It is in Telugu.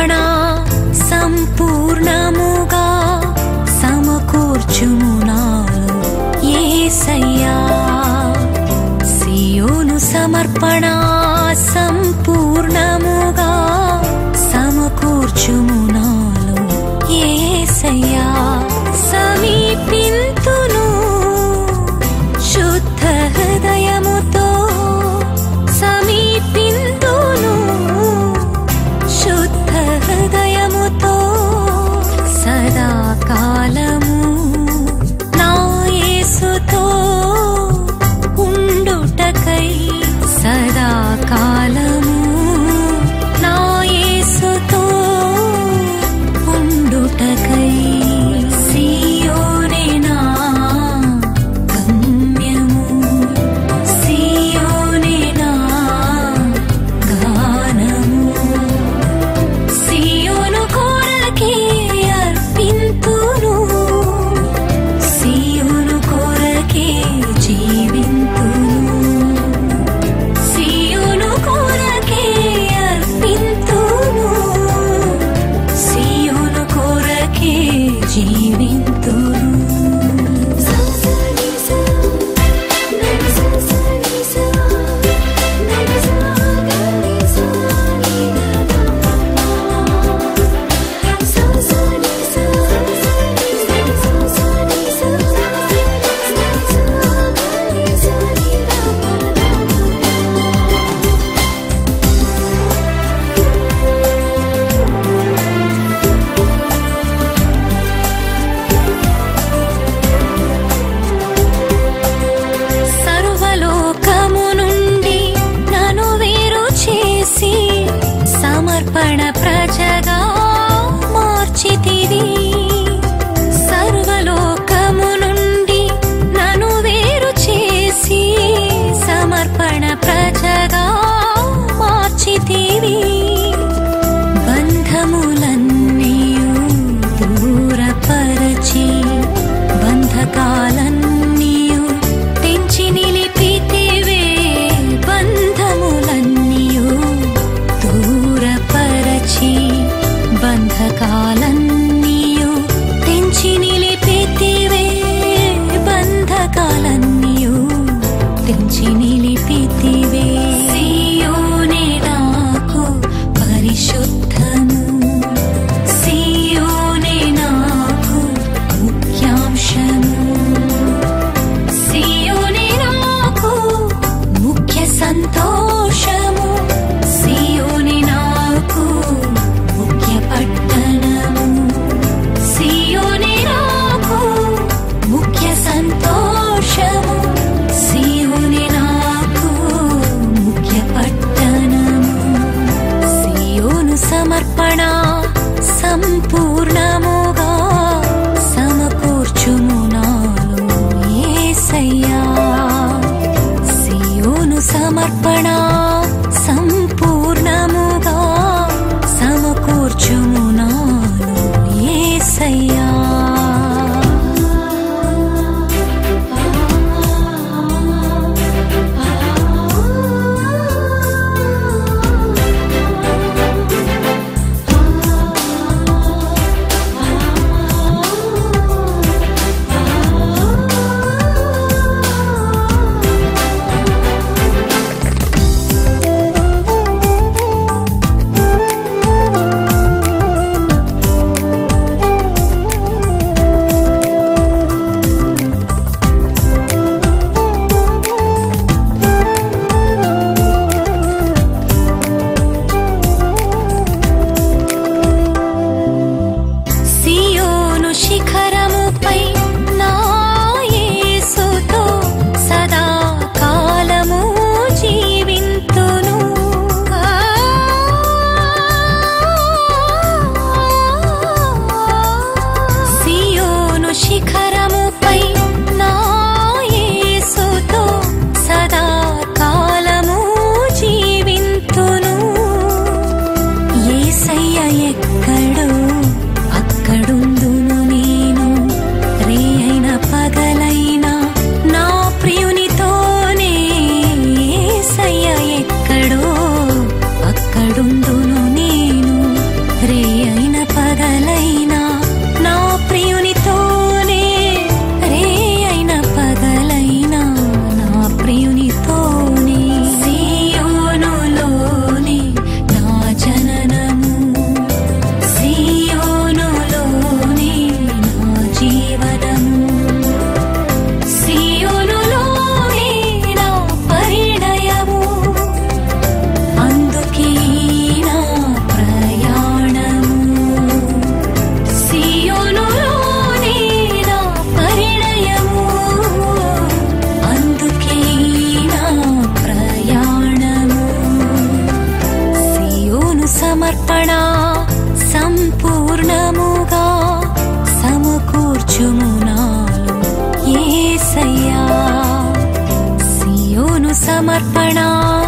సమర్పణ సంపూర్ణముగా సమకూర్చుము నాలో యేసయ్యా సియోను సమర్పణ సంపూర్ణముగా సమకూర్చుము నాలో యేసయ్యా సమీపింతును శుద్ధ హృదయముతో సమీపింతును శుద్ధ హృదయముతో సదాకాలము నా యేసుతో ఉండుటకై సదాకాలము నా యేసుతో ఉండుటకై సియోనే నా గమ్యము సియోనే నా గానము సియోను కొరకే అర్పింతును సియోను కొరకే జీవింతును సియోను కొరకే అర్పింతును సియోను కొరకే జీవింతును సర్వలోకము నుండి నన్ను వేరు చేసి సమర్పణ ప్రజగా మార్చితివి సర్వలోకము నుండి నన్ను వేరు చేసి సమర్పణ ప్రజగా మార్చితివి బంధములన్నీయు దూరపరచి బంధకాలన్నీయు తెంచి నిలిపితివే బంధములన్నీయు దూరపరచి బంధకాలన్నీయు తెంచి నిలిపితివే బంధకాలన్నీయు తెంచి నిలిపితివే సియోనే నాకు పరిశుద్ధము సియోనే నాకు ముఖ్యాంశము సియోనే నాకు ముఖ్య సంతోషము సియోనే నాకు ముఖ్య పట్టణము సియోనే నాకు ముఖ్య సంతోషము సియోనే నాకు ముఖ్య పట్టణము సియోను సమర్పణ సంపూర్ణముగా సమకూర్చుము నాలో యేసయ్యా సియోను సమర్పణ సంపూర్ణముగా సమకూర్చుము నాలో యేసయ్యా సియోను శిఖరముపై నా యేసుతో సదా కాలము జీవింతును సియోను శిఖరముపై నా యేసుతో సదా కాలము జీవింతును ఏసయ్య ఎక్కడో అక్కడుందును నేను రే అయిన పగలైన నా ప్రియునితోనే ఏసయ్య ఎక్కడో అక్కడుందును నేను రే సమర్పణ